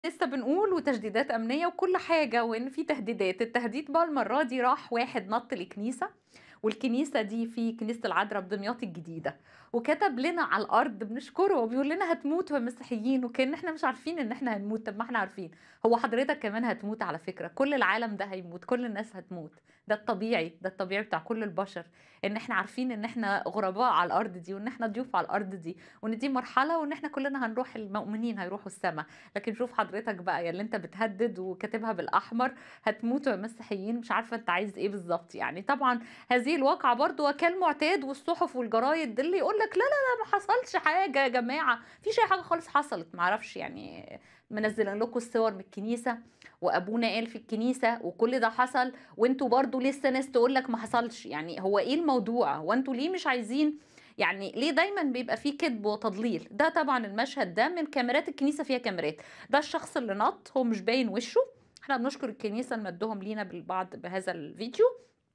لسه بنقول وتشديدات أمنية وكل حاجة وإن في تهديدات، التهديد بقى المرة دي راح واحد نَط لكنيسة، والكنيسة دي في كنيسة العذرا بدمياط الجديدة، وكتب لنا على الأرض بنشكره وبيقول لنا هتموتوا يا مسيحيين وكأن إحنا مش عارفين إن إحنا هنموت، طب ما إحنا عارفين، هو حضرتك كمان هتموت على فكرة، كل العالم ده هيموت، كل الناس هتموت، ده الطبيعي، ده الطبيعي بتاع كل البشر، إن إحنا عارفين إن إحنا غرباء على الأرض دي، وإن إحنا ضيوف على الأرض دي، وإن دي مرحلة وإن إحنا كلنا هنروح المؤمنين هيروحوا السما، لكن شوف حضرتك بقى يا اللي أنت بتهدد وكاتبها بالأحمر هتموتوا يا مسيحيين، مش عارفة أنت عايز إيه بالضبط يعني، طبعًا هذه الواقعة برضه وكالمعتاد والصحف والجرايد اللي يقول لك لا، لا، لا ما حصلش حاجة يا جماعة، ما فيش أي حاجة خالص حصلت، ما أعرفش يعني منزّلين لكم الصور من الكنيسة، وأبونا قال في الكنيسة وكل ده حصل، وأنتم برضه لسه ناس تقول لك ما حصلش، يعني هو إيه الموضوع؟ هو أنتم ليه مش عايزين يعني ليه دايمًا بيبقى في كدب وتضليل؟ ده طبعًا المشهد ده من كاميرات الكنيسة فيها كاميرات، ده الشخص اللي نَط هو مش باين وشه، إحنا بنشكر الكنيسة إن مدّوهم لينا بالبعض بهذا الفيديو.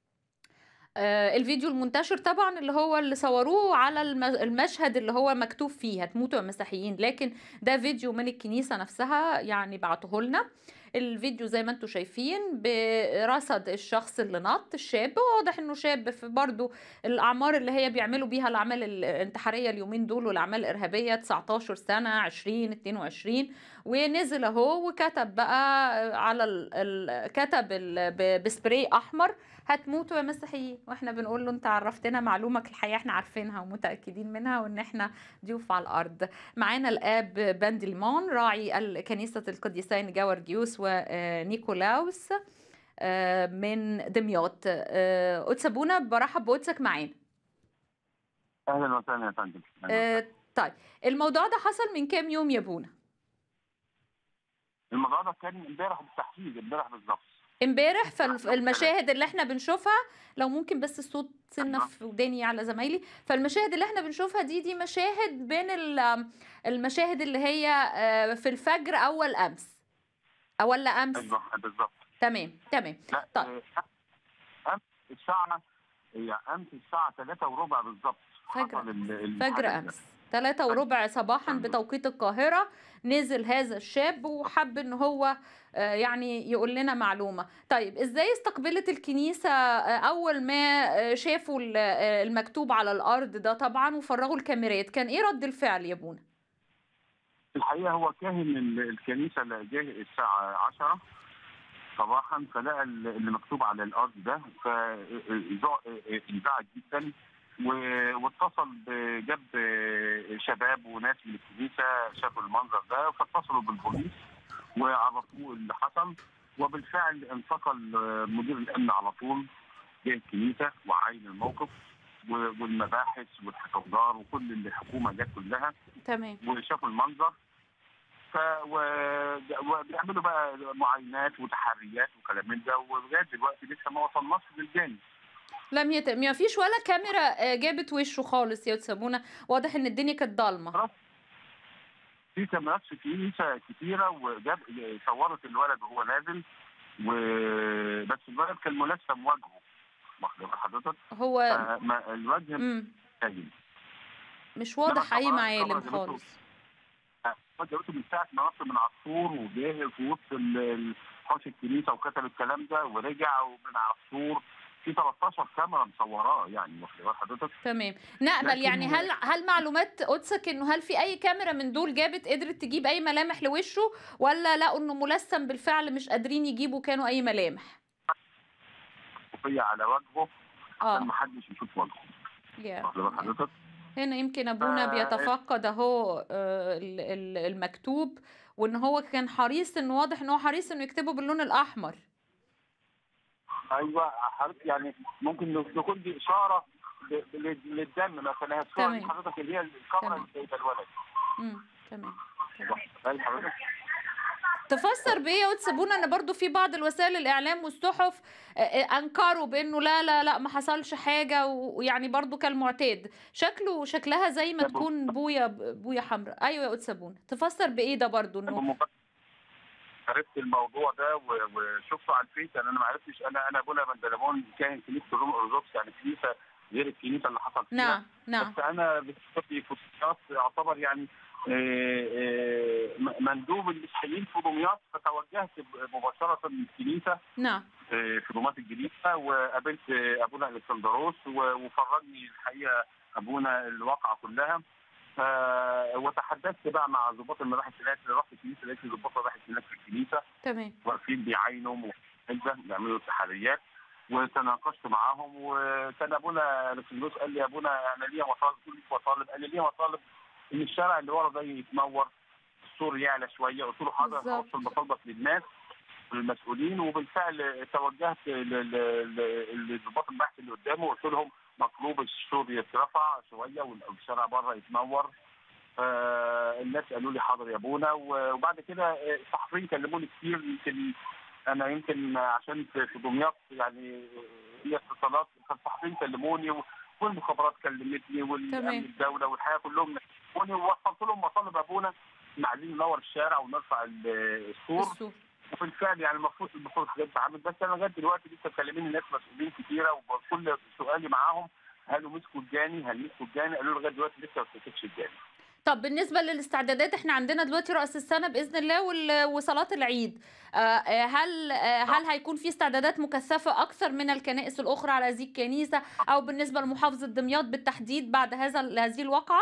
آآ الفيديو المنتشر طبعًا اللي هو اللي صوروه على الم المشهد اللي هو مكتوب فيه هتموتوا يا مسيحيين، لكن ده فيديو من الكنيسة نفسها يعني بعتوه لنا، الفيديو زي ما أنتم شايفين برصد الشخص اللي نَط، الشاب، واضح إنه شاب في برضه الأعمار اللي هي بيعملوا بيها الأعمال الانتحارية اليومين دول والأعمال الإرهابية 19 سنة، 20، 22 ونزل أهو وكتب بقى على ال ال كتب ال ب بspray أحمر هتموتوا يا مسيحيين، وإحنا بنقول له أنت عرّفتنا معلومة الحقيقة إحنا عارفينها ومتأكدين منها وإن إحنا ضيوف على الأرض. معانا الآب باندليمون راعي ال كنيسة القديسين جورجيوس ونيكولاوس آآ من دمياط. آآ قدس أبونا بارحب بقدسك معانا. أهلًا وسهلًا يا فندم. أهلًا آآ وسهلًا. طيب الموضوع ده حصل من كام يوم يا أبونا؟ الموضوع ده كان امبارح بالتحديد، امبارح بالضبط. امبارح فالف امبارح يوم التلات. المشاهد اللي إحنا بنشوفها لو ممكن بس الصوت سِنّة أيوه. في وداني على زمايلي، فالمشاهد اللي إحنا بنشوفها دي، دي مشاهد بين ال المشاهد اللي هي آآ في الفجر أول أمس، أ والّا أمس؟ أيوه بالضبط. تمام، تمام. لأ طيب. آآ أمس الساعة هي أمس الساعة 15:15 بالضبط فجر حصل ال أمس، الحدث فجر ده. أمس، 15:15 صباحًا بالضبط. بتوقيت القاهرة، نزل هذا الشاب وحَب إن هو آآ يعني يقول لنا معلومة. طيب إزاي استقبلت الكنيسة أ أول ما شافوا ال المكتوب على الأرض ده طبعًا وفرّغوا الكاميرات، كان إيه رَد الفعل يا أبونا؟ الحقيقة هو كاهن ال الكنيسة اللي جه الساعة 10:00 صباحًا فلقى ال اللي مكتوب على الأرض ده ف آآ ذ انزعج جدًا و واتصل ب جاب شباب وناس من الكنيسة شافوا المنظر ده فاتصلوا بالبوليس وعرفوه اللي حصل، وبالفعل انتقل مدير الأمن على طول جه الكنيسة وعاين الموقف و والمباحث والحفظار وكل الحكومة جات كلها تمام. وشافوا المنظر ف و وبيعملوا بقى معاينات وتحريات وكلام من ده ولغاية دلوقتي لسه ما وصلناش للجاني. لم يت ما فيش ولا كاميرا آآ جابت وشه خالص يا قدس أبونا، واضح إن الدنيا كانت ضلمة. خلاص. في كاميرات في الكنيسة كتيرة وجاب صوّرت الولد وهو نازل و بس الولد كان ملثم وجهه، واخدة بال حضرتك؟ هو فما الوجه إمم. باين. مش إنما واضح أي طبعًا معالم الكاميرا جابته خالص. أ جابته من ساعة ما نط من على السور وجه في وسط ال ال حوش الكنيسة وكتب الكلام ده ورجع ومن على السور، في 13 كاميرا مصوراه يعني واخدة بال حضرتك؟ تمام. نأمل يعني لكن هل هل معلومات قدسك إنه هل في أي كاميرا من دول جابت قدرت تجيب أي ملامح لوشه والّا لقوا إنه ملثم بالفعل مش قادرين يجيبوا كانوا أي ملامح؟ خفية على وجهه عشان آه. ما حدش يشوف وجهه، ياه! واخدة بال ياه! حضرتك؟ هنا يمكن أبونا ف بيتفقد أهو آآ ال ال المكتوب، وإن هو كان حريص إنه واضح إن هو حريص إنه يكتبه باللون الأحمر. أيوه حضرتك يعني ممكن تكون دي إشارة ل لل للدم مثلًا هي الصورة دي تمام. حضرتك اللي هي الكاميرا تمام. اللي جايبة الولد. إمم، تمام، تمام. واخدة بال حضرتك؟ تفسّر بإيه يا قدس أبونا إن برضه في بعض الوسائل الإعلام والصحف أ أ أنكروا بإنه لا، لا، لأ ما حصلش حاجة و ويعني برضه كالمعتاد، شكله شكلها زي ما ده بم تكون بوية ب بوية حمرا. أيوه يا قدس أبونا، تفسّر بإيه ده برضه إنه بمجرد عرفت الموضوع ده و وشُفته على الفيس يعني أنا ما عرفتش أنا أنا أبونا بندلمون كاهن كنيسة الروم الأرثوذكس يعني كنيسة غير الكنيسة اللي حصل فيها، نعم، نعم. بس أنا بصفتي فوتوغراف يعتبر يعني آه، آه، م- مندوب المسيحيين في دمياط فتوجهت مباشره للكنيسه نعم آه، في دمياط الجديده وقابلت آه، ابونا الكسندروس و- وفرجني الحقيقه ابونا الواقعه كلها ف- وتحدثت بقى مع ضباط المباحث هناك رحت الكنيسه لقيت ضباط المباحث هناك في الكنيسه تمام واقفين بيعاينوا وكده بيعملوا تحريات وتناقشت معاهم وكان ابونا الكسندروس قال لي يا ابونا انا ليا مطالب قلت له ليك مطالب قال لي ليا مطالب ان الشارع اللي ورا ده يتنور السور يعلى شويه قلت له حاضر بالظبط. هوصل مطالبك للناس والمسؤولين وبالفعل توجهت ل- ل- ل- لضباط البحث اللي قدامه وقلت لهم مطلوب السور يترفع شويه والشارع بره يتنور فالناس قالوا لي حاضر يا ابونا وبعد كده الصحفيين كلموني كتير يمكن انا يمكن عشان في في دمياط يعني هي اتصالات فالصحفيين كلموني والمخابرات كلمتني والامن تمام. الدوله والحياه كلهم كلموني ووصلت لهم مطالب ابونا ان عايزين ننور الشارع ونرفع ال- السور السور وبالفعل يعني المفروض المفروض الحاجات تتعمل بس انا لغايه دلوقتي لسه مكلمين ناس مسؤولين كتيره وكل سؤالي معاهم قالوا مسكوا الجاني هل مسكوا الجاني قالوا لي لغايه دلوقتي لسه ما مسكتش الجاني طب بالنسبة للاستعدادات احنا عندنا دلوقتي رأس السنة بإذن الله وال- وصلاة العيد آه، آه، هل آه، هل هيكون في استعدادات مكثفة أكثر من الكنائس الأخرى على هذه الكنيسة أو بالنسبة لمحافظة دمياط بالتحديد بعد هذا هذه الواقعة؟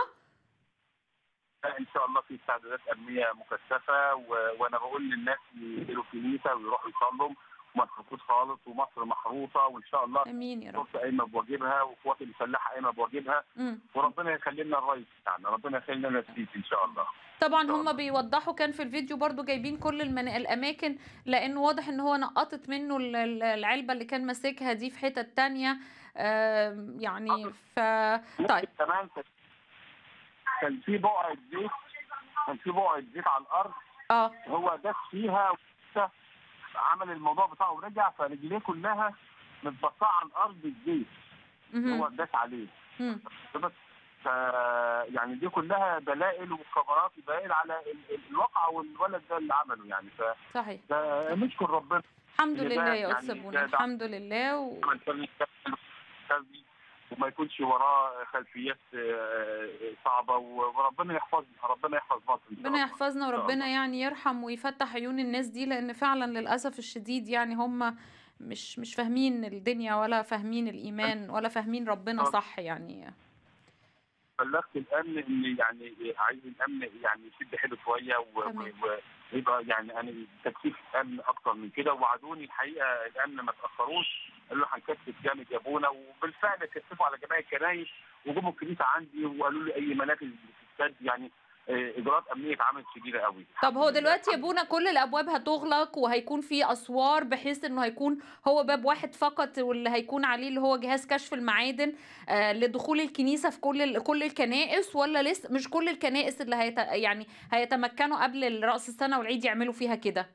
ان شاء الله في استعدادات امنيه مكثفه و... وانا بقول للناس ينزلوا الكنيسه ويروحوا يصلوا وما يخافوش خالص ومصر محروسه وان شاء الله امين يا رب الشرطه قايمه بواجبها والقوات المسلحه قايمه بواجبها مم. وربنا يخلي لنا الرئيس بتاعنا ربنا يخلي لنا السيسي ان شاء الله طبعا شاء هم الله. بيوضحوا كان في الفيديو برضو جايبين كل المن... الاماكن لانه واضح ان هو نقطت منه ال- ال- العلبه اللي كان ماسكها دي في حتت تانية آم، يعني ف طيب كمان كان- كان في بقعه زيت كان في بقعه زيت على الارض اه هو داس فيها ولسه عمل الموضوع بتاعه ورجع فرجليه كلها متبطعه على الارض الزيت هو مهم. داس عليه مم. بس ف يعني دي كلها دلائل وخبرات دلائل على ال- ال- الواقعه والولد ده اللي عمله يعني ف صحيح ف- نشكر ربنا الحمد اللي لله ده يا يعني استاذ ده- بونا ده- الحمد لله و... ما يكونش سلبي وما يكونش وراه خلفيات آه، صعبه وربنا يحفظنا ربنا يحفظ مصر إن شاء ربنا الله. يحفظنا شاء وربنا الله. يعني يرحم ويفتح عيون الناس دي لان فعلا للاسف الشديد يعني هم مش مش فاهمين الدنيا ولا فاهمين الايمان ولا فاهمين ربنا آه. صح يعني بلغت الامن ان يعني عايز الامن يعني يشد حيله شويه و- تمام. و- ويبقى يعني انا تكثيف امن اكتر من كده وعدوني الحقيقه الامن ما تاخروش قالوا هنكثف جامد يا ابونا وبالفعل كثفوا على جميع الكنايس وجم الكنيسه عندي وقالوا لي اي منافذ بتتسد يعني آه، اجراءات امنيه اتعملت شديده قوي طب هو الحمد لله. دلوقتي يا بونا كل الابواب هتغلق وهيكون في اسوار بحيث انه هيكون هو باب واحد فقط واللي هيكون عليه اللي هو جهاز كشف المعادن آه لدخول الكنيسه في كل ال- كل الكنائس ولا لسه مش كل الكنائس اللي هيت يعني هيتمكنوا قبل راس السنه والعيد يعملوا فيها كده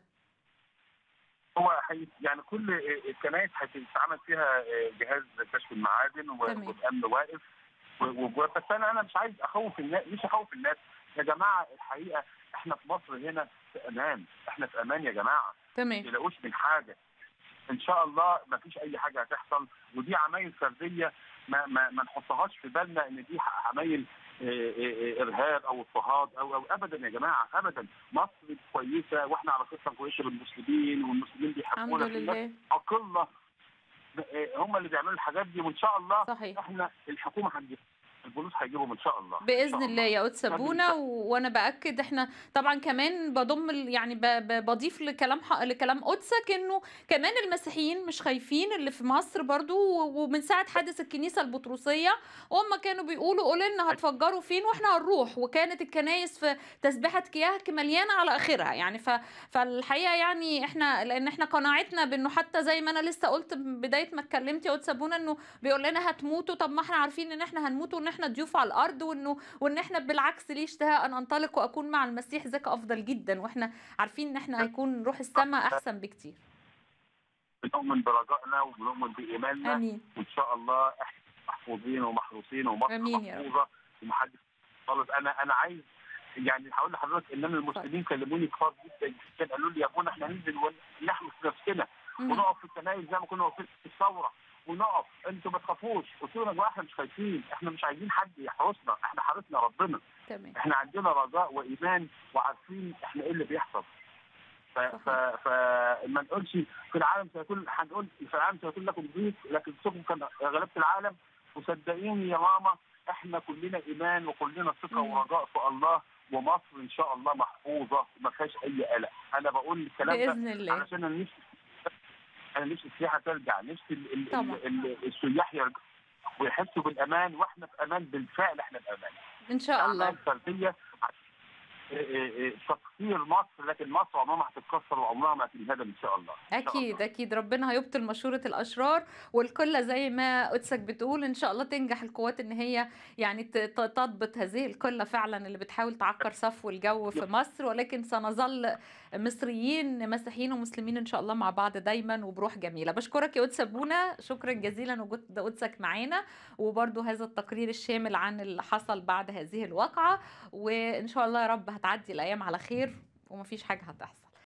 هو حي... يعني كل الكنائس هتتعمل فيها جهاز كشف المعادن و- تمام. والامن واقف و- و- بس انا انا مش عايز اخوف الناس مش اخوف الناس يا جماعه الحقيقه احنا في مصر هنا في امان احنا في امان يا جماعه ما تمام تقلقوش من حاجه ان شاء الله ما فيش اي حاجه هتحصل ودي عمايل فرديه ما ما, ما نحطهاش في بالنا ان دي عمايل آه، آه، آه، ارهاب او اضطهاد او او ابدا يا جماعه ابدا مصر كويسه واحنا على قصه كويسه بالمسلمين والمسلمين الحمد بيحبونا في الناس لله اقلنا هم اللي بيعملوا الحاجات دي وان شاء الله صحيح احنا الحكومه هتجيب البوليس هيجيبهم ان شاء الله إن باذن شاء الله يا قدس نعم، ابونا و- وانا باكد احنا طبعا كمان بضم ال- يعني ب- ب- بضيف لكلام ح- لكلام قدسك انه كمان المسيحيين مش خايفين اللي في مصر برضو و- ومن ساعه حادث الكنيسه البطرسيه هم كانوا بيقولوا قولوا لنا هتفجروا فين واحنا هنروح وكانت الكنايس في تسبيحه كياك مليانه على اخرها يعني ف فالحقيقه يعني احنا لان احنا قناعتنا بانه حتى زي ما انا لسه قلت بدايه ما اتكلمت يا قدس ابونا انه بيقول لنا هتموتوا طب ما احنا عارفين ان احنا هنموت وان احنا ضيوف على الارض وانه وان احنا بالعكس ليه اشتهاء ان انطلق واكون مع المسيح ذاك افضل جدا واحنا عارفين ان احنا هيكون نروح السماء احسن بكتير بنؤمن برجائنا وبنؤمن بايماننا امين وان شاء الله احنا محفوظين ومحروسين ومصر آمين يا رب. محفوظه ومحدش خالص انا انا عايز يعني هقول لحضرتك ان انا المسلمين كلموني كتار جدا جدا قالوا لي يا ابونا احنا هننزل ونحمس نفسنا مم. ونقف في الكنائس زي ما كنا واقفين في الثوره ونقف انتوا ما تخافوش تخافوش قلت لهم يا جماعه احنا مش خايفين احنا مش عايزين حد يحرسنا احنا حارسنا ربنا تمام احنا عندنا رجاء وايمان وعارفين احنا ايه اللي بيحصل ف ف فما نقولش في العالم سيكون هنقول في العالم سيكون لكم ضيق لكن ثقوا كان غلبت العالم وصدقيني يا ماما احنا كلنا ايمان وكلنا ثقه مم. ورجاء في الله ومصر ان شاء الله محفوظه وما فيهاش اي قلق انا بقول الكلام ده باذن الله علشان انا نفسي انا نفسي السياحه ترجع نفسي ال- ال- طبعا. ال- ال- السياح يرجعوا ويحسوا بالامان واحنا في امان بالفعل احنا في امان ان شاء الله اعمال فرديه إيه إيه إيه تقصير مصر لكن مصر عمرها ما هتتكسر وعمرها ما هتنهدم ان شاء الله إن شاء اكيد الله. اكيد ربنا هيبطل مشوره الاشرار والكل زي ما قدسك بتقول ان شاء الله تنجح القوات ان هي يعني ت- ت- تضبط هذه القله فعلا اللي بتحاول تعكر صفو الجو في مصر ولكن سنظل مصريين مسيحيين ومسلمين ان شاء الله مع بعض دايما وبروح جميله بشكرك يا قدس ابونا شكرا جزيلا وجود قدسك معانا وبرضو هذا التقرير الشامل عن اللي حصل بعد هذه الواقعه وان شاء الله يا رب هتعدي الايام على خير ومفيش حاجه هتحصل